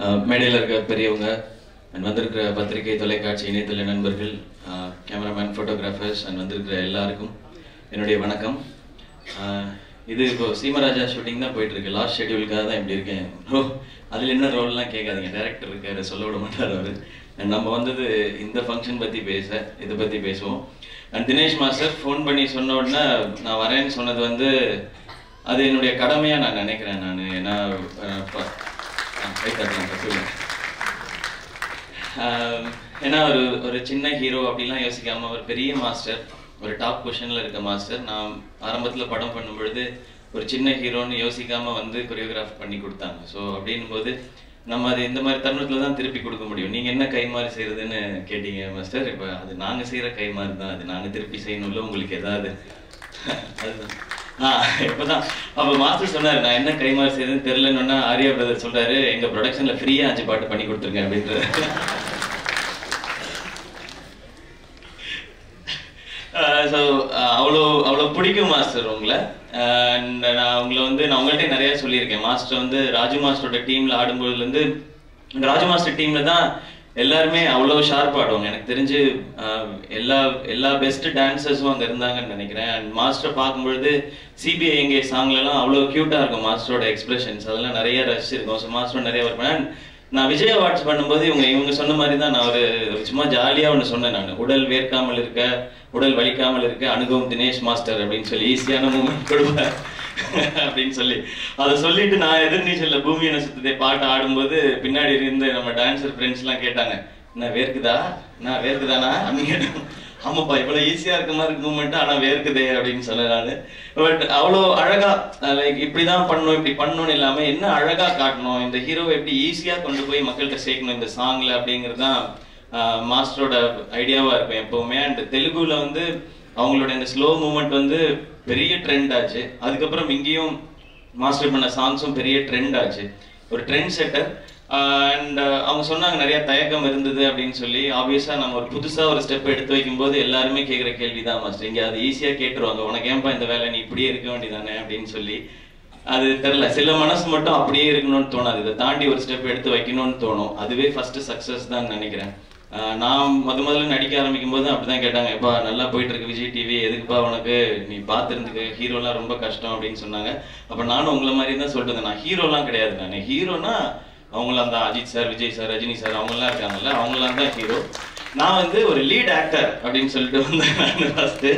மேடையில் இருக்க பெரியவங்க அண்ட் வந்திருக்கிற பத்திரிகை தொலைக்காட்சி இணையதள நண்பர்கள் கேமராமேன் ஃபோட்டோகிராஃபர்ஸ் அண்ட் வந்திருக்கிற எல்லாருக்கும் என்னுடைய வணக்கம் ஆஹ் இது இப்போ சீமராஜா ஷூட்டிங் தான் போயிட்டு இருக்கு லாஸ்ட் ஷெட்யூலுக்காக தான் இப்படி இருக்கேன் ப்ரோ அதில் என்ன ரோல்லாம் கேட்காதீங்க டேரக்டர் இருக்காரு சொல்ல விட மாட்டார் அவர் அண்ட் நம்ம வந்தது இந்த ஃபங்க்ஷன் பற்றி பேச இதை பற்றி பேசுவோம் அண்ட் தினேஷ் மாஸ்டர் ஃபோன் பண்ணி சொன்ன உடனே நான் வரேன்னு சொன்னது வந்து அது என்னுடைய கடமையாக நான் நினைக்கிறேன் நான் ஏன்னா அஹ், ப- ஆ, கை தட்டலாம் தப்பு ஆஹ் ஏன்னா ஒரு ஒரு சின்ன ஹீரோ அப்படிலாம் யோசிக்காம ஒரு பெரிய மாஸ்டர் ஒரு டாப் பொசிஷன்ல இருக்க மாஸ்டர் நான் ஆரம்பத்துல படம் பண்ணும் பொழுது ஒரு சின்ன ஹீரோன்னு யோசிக்காம வந்து கொரியோகிராஃப் பண்ணி கொடுத்தாங்க ஸோ அப்படின்னும் போது நம்ம அது இந்த மாதிரி தருணத்துல தான் திருப்பி கொடுக்க முடியும் நீங்க என்ன கைமாறி செய்யறதுன்னு கேட்டீங்க மாஸ்டர் இப்போ அது நாங்க செய்யற கைமாறி தான் அது நாங்க திருப்பி செய்யணும்ல உங்களுக்கு ஏதாவது அதுதான் ஆ இப்பதான் அப்ப மாஸ்டர் சொன்னாரு நான் என்ன கைமாறி செய்யறதுன்னு தெரியலன்னு ஆர்யா பிரதர் சொல்றாரு எங்க ப்ரொடக்ஷன்ல ஃப்ரீயா அஞ்சு பாட்டு பண்ணி கொடுத்துருங்க அப்படின்றது ஸோ அவ்வளோ அவ்வளோ பிடிக்கும் மாஸ்டர் உங்களை அண்ட் நான் உங்களை வந்து நான் உங்கள்கிட்ட நிறைய சொல்லியிருக்கேன் மாஸ்டர் வந்து ராஜு மாஸ்டரோட டீமில் ஆடும்போதுலேருந்து ராஜு மாஸ்டர் டீமில் தான் எல்லாருமே அவ்வளோ ஷார்ப் ஆடுவாங்க எனக்கு தெரிஞ்சு ஆஹ், எல்லா எல்லா பெஸ்ட் டான்சர்ஸும் அங்கே இருந்தாங்கன்னு நினைக்கிறேன் அண்ட் மாஸ்டர் பார்க்கும்பொழுது சிபிஐ எங்கே சாங்லலாம் அவ்வளோ க்யூட்டாக இருக்கும் மாஸ்டரோட எக்ஸ்பிரஷன்ஸ் அதெல்லாம் நிறைய ரசிச்சிருக்கோம் ஸோ மாஸ்டர் நிறைய ஒர்க் பண்ணேன் நான் விஜய் அவார்ட்ஸ் பண்ணும்போது இவங்க இவங்க சொன்ன மாதிரி தான் நான் ஒரு சும்மா ஜாலியாக ஒன்று சொன்னேன் நான் உடல் வேர்க்காமல் இருக்க உடல் வலிக்காமல் இருக்க அனுபவம் தினேஷ் மாஸ்டர் அப்படின்னு சொல்லி ஈஸியான மூமெண்ட் கொடுப்பேன் அப்படின்னு சொல்லி அதை சொல்லிட்டு நான் எதிர்நீச்சல்ல பூமி என்ன சுத்தத்தை பாட்டு ஆடும்போது பின்னாடி இருந்து நம்ம டான்சர் ஃப்ரெண்ட்ஸ் எல்லாம் கேட்டாங்க என்ன வேர்க்குதா நான் வேர்க்குதானா அப்படின்னு கேட்டாங்க ஆமாப்பா இவ்வளவு ஈஸியா இருக்க மாதிரி இருக்கு மூமெண்ட் ஆனா வேர்க்குதே அப்படின்னு சொன்னேன் நானு பட் அவ்வளோ அழகா லைக் இப்படிதான் பண்ணணும் இப்படி பண்ணணும்னு இல்லாம என்ன அழகா காட்டணும் இந்த ஹீரோவை எப்படி ஈஸியா கொண்டு போய் மக்கள்கிட்ட சேர்க்கணும் இந்த சாங்ல அப்படிங்கிறது தான் மாஸ்டரோட ஐடியாவா இருக்கும் எப்பவுமே அண்ட் தெலுங்குல வந்து அவங்களோட இந்த ஸ்லோ மூமெண்ட் வந்து பெரிய ட்ரெண்ட் ஆச்சு அதுக்கப்புறம் இங்கேயும் மாஸ்டர் பண்ண சாங்ஸும் பெரிய ட்ரெண்ட் ஆச்சு ஒரு ட்ரெண்ட் செட்டர் அண்ட் அவங்க சொன்னாங்க நிறைய தயக்கம் இருந்தது அப்படின்னு சொல்லி ஆப்வியஸா நம்ம ஒரு புதுசா ஒரு ஸ்டெப் எடுத்து வைக்கும்போது எல்லாருமே கேட்குற கேள்வி தான் மாஸ்டர் இங்க அது ஈஸியா கேட்டுருவாங்க உனக்கு ஏன்பா இந்த வேலை நீ இப்படியே இருக்க வேண்டியதானே அப்படின்னு சொல்லி அது தெரியல சில மனசு மட்டும் அப்படியே இருக்கணும்னு தோணாது இதை தாண்டி ஒரு ஸ்டெப் எடுத்து வைக்கணும்னு தோணும் அதுவே ஃபர்ஸ்ட் சக்சஸ் தான் நினைக்கிறேன் ஆஹ் நான் முத முதல்ல நடிக்க ஆரம்பிக்கும் போது அப்படிதான் கேட்டாங்க எப்பா நல்லா போயிட்டு இருக்கு விஜய் டிவி எதுக்குப்பா உனக்கு நீ பார்த்துருந்துக்கு ஹீரோலாம் ரொம்ப கஷ்டம் அப்படின்னு சொன்னாங்க அப்ப நானும் உங்களை மாதிரி தான் சொல்லிட்டு நான் ஹீரோலாம் கிடையாது நான் ஹீரோனா அவங்களாம் தான் Ajith sir Vijay sir Rajini sir அவங்கெல்லாம் இருக்காங்கல்ல அவங்களாம் தான் ஹீரோ நான் வந்து ஒரு லீட் ஆக்டர் அப்படின்னு சொல்லிட்டு வந்தேன் நான் ஃபர்ஸ்ட்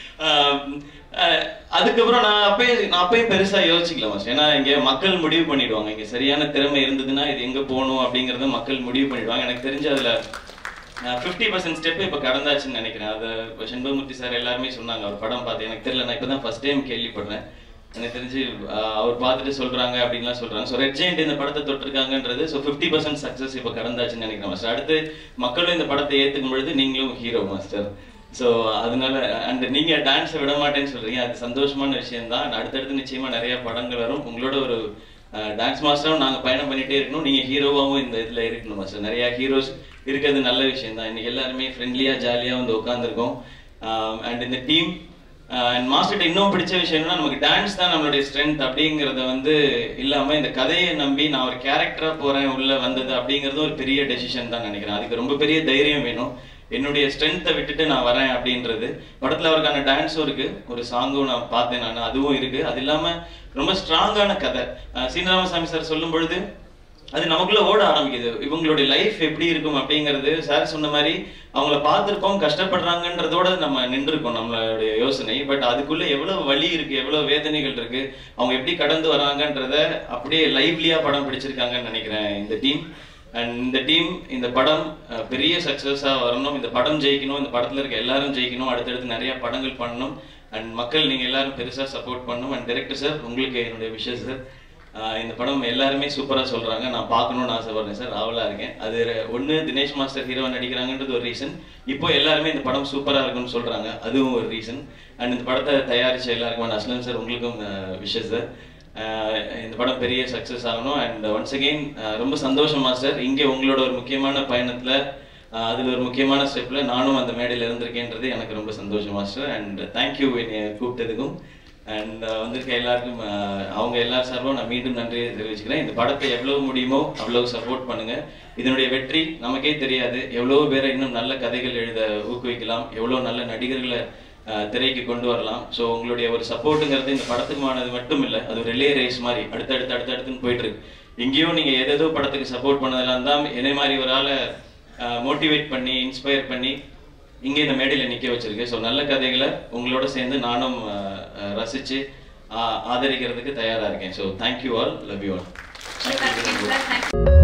அதுக்கப்புறம் நான் அப்பயே நான் அப்பயும் பெருசா யோசிக்கல மாஸ்டர் ஏன்னா இங்க மக்கள் முடிவு பண்ணிடுவாங்க இங்க சரியான திறமை இருந்ததுன்னா இது எங்க போகணும் அப்படிங்கறத மக்கள் முடிவு பண்ணிடுவாங்க எனக்கு தெரிஞ்சு அதுல ஃபிஃப்டி பர்சன்ட் ஸ்டெப் இப்போ கடந்தாச்சுன்னு நினைக்கிறேன் அது இப்ப செண்பகமூர்த்தி சார் எல்லாருமே சொன்னாங்க அவர் படம் பார்த்து எனக்கு தெரியல நான் இப்போ தான் ஃபர்ஸ்ட் டைம் கேள்விப்படுறேன் எனக்கு தெரிஞ்சு ஆஹ் அவர் பார்த்துட்டு சொல்றாங்க அப்படின்லாம் சொல்றாங்க ஸோ ரெட் ஜெயிண்ட் இந்த படத்தை தொட்டிருக்காங்கன்றது ஸோ ஃபிஃப்டி பர்சன்ட் சக்ஸஸ் இப்போ கடந்தாச்சுன்னு நினைக்கிறேன் மாஸ்டர் அடுத்து மக்களும் இந்த படத்தை ஏற்றுக்கும் பொழுது நீங்களும் ஹீரோ மாஸ்டர் ஸோ அதனால அண்ட் நீங்க டான்ஸை விட மாட்டேன்னு சொல்றீங்க அது சந்தோஷமான விஷயம் தான் அடுத்தடுத்து நிச்சயமா நிறைய படங்கள் வரும் உங்களோட ஒரு டான்ஸ் மாஸ்டரும் நாங்க பயணம் பண்ணிட்டே இருக்கணும் நீங்க ஹீரோவாகவும் இந்த இதுல இருக்கணும் மாஸ்டர் நிறைய ஹீரோஸ் இருக்கிறது நல்ல விஷயம் தான் இன்னைக்கு எல்லாருமே ஃப்ரெண்ட்லியா ஜாலியா வந்து உட்காந்துருக்கோம் அண்ட் இந்த டீம் அண்ட் மாஸ்டர்கிட்ட இன்னும் பிடிச்ச விஷயம் என்னன்னா நமக்கு டான்ஸ் தான் நம்மளுடைய ஸ்ட்ரென்த் அப்படிங்கறத வந்து இல்லாம இந்த கதையை நம்பி நான் ஒரு கேரக்டரா போறேன் உள்ள வந்தது அப்படிங்கிறது ஒரு பெரிய டெசிஷன் தான் நினைக்கிறேன் அதுக்கு ரொம்ப பெரிய தைரியம் வேணும் என்னுடைய ஸ்ட்ரென்த்தை விட்டுட்டு நான் வரேன் அப்படின்றது படத்துல அவருக்கான டான்ஸும் இருக்கு ஒரு சாங்கும் நான் பார்த்தேன் நான் அதுவும் இருக்கு அது இல்லாம ரொம்ப ஸ்ட்ராங்கான கதை அஹ் சீனிராமசாமி சார் சொல்லும் பொழுது அது நமக்குள்ள ஓட ஆரம்பிக்குது இவங்களுடைய லைஃப் எப்படி இருக்கும் அப்படிங்கிறது சார் சொன்ன மாதிரி அவங்கள பார்த்துருக்கோம் கஷ்டப்படுறாங்கன்றதோட நம்ம நின்றுருக்கோம் நம்மளுடைய யோசனை பட் அதுக்குள்ள எவ்வளவு வலி இருக்கு எவ்வளவு வேதனைகள் இருக்கு அவங்க எப்படி கடந்து வராங்கன்றத அப்படியே லைவ்லியா படம் பிடிச்சிருக்காங்கன்னு நினைக்கிறேன் இந்த டீம் அண்ட் இந்த டீம் இந்த படம் அஹ், பெரிய சக்சஸா வரணும் இந்த படம் ஜெயிக்கணும் இந்த படத்துல இருக்க எல்லாரும் ஜெயிக்கணும் அடுத்தடுத்து நிறைய படங்கள் பண்ணணும் அண்ட் மக்கள் நீங்க எல்லாரும் பெருசா சப்போர்ட் பண்ணணும் அண்ட் டைரக்டர் சார் உங்களுக்கு என்னுடைய விஷயம் சார் ஆஹ் இந்த படம் எல்லாருமே சூப்பரா சொல்றாங்க நான் பார்க்கணும்னு ஆசைப்படுறேன் சார் ஆவலா இருக்கேன் அது ஒண்ணு தினேஷ் மாஸ்டர் ஹீரோ நடிக்கிறாங்கன்றது ஒரு ரீசன் இப்போ எல்லாருமே இந்த படம் சூப்பரா இருக்குன்னு சொல்றாங்க அதுவும் ஒரு ரீசன் அண்ட் இந்த படத்தை தயாரிச்ச எல்லாருக்கும் அஸ்லம் சார் உங்களுக்கும் விஷஸ் சார் இந்த படம் பெரிய சக்சஸ் ஆகணும் அண்ட் ஒன்ஸ் அகெயின் ரொம்ப சந்தோஷம் மாஸ்டர் இங்கே உங்களோட ஒரு முக்கியமான பயணத்துல ஆஹ் அதுல ஒரு முக்கியமான ஸ்டெப்ல நானும் அந்த மேடையில இருந்திருக்கேன்றது எனக்கு ரொம்ப சந்தோஷம் மாஸ்டர் அண்ட் தேங்க்யூ என்னை கூப்பிட்டதுக்கும் அண்ட் வந்திருக்க எல்லாருக்கும் அஹ், அவங்க எல்லார் சார்பாக நான் மீண்டும் நன்றி தெரிவிச்சுக்கிறேன் இந்த படத்தை எவ்வளவு முடியுமோ அவ்வளவு சப்போர்ட் பண்ணுங்க இதனுடைய வெற்றி நமக்கே தெரியாது எவ்வளவு பேரை இன்னும் நல்ல கதைகள் எழுத ஊக்குவிக்கலாம் எவ்வளவு நல்ல நடிகர்களை அஹ், திரைக்கு கொண்டு வரலாம் ஸோ உங்களுடைய ஒரு சப்போர்ட்டுங்கிறது இந்த படத்துக்குமானது மட்டும் இல்லை அது ஒரு ரிலே ரேஸ் மாதிரி அடுத்தடுத்து அடுத்தடுத்துன்னு போயிட்டு இருக்கு எங்கேயும் நீங்க எதேதோ படத்துக்கு சப்போர்ட் பண்ணதெல்லாம் தான் என்னை மாதிரி ஒரு ஆளை மோட்டிவேட் பண்ணி இன்ஸ்பயர் பண்ணி இங்கே இந்த மேடையில் நிற்க வச்சிருக்கு ஸோ நல்ல கதைகளை உங்களோட சேர்ந்து நானும் அஹ், அஹ், ரசிச்சு ஆ- ஆதரிக்கிறதுக்கு தயாரா இருக்கேன் so thank you all love you all Sivakarthikeyan sir thank you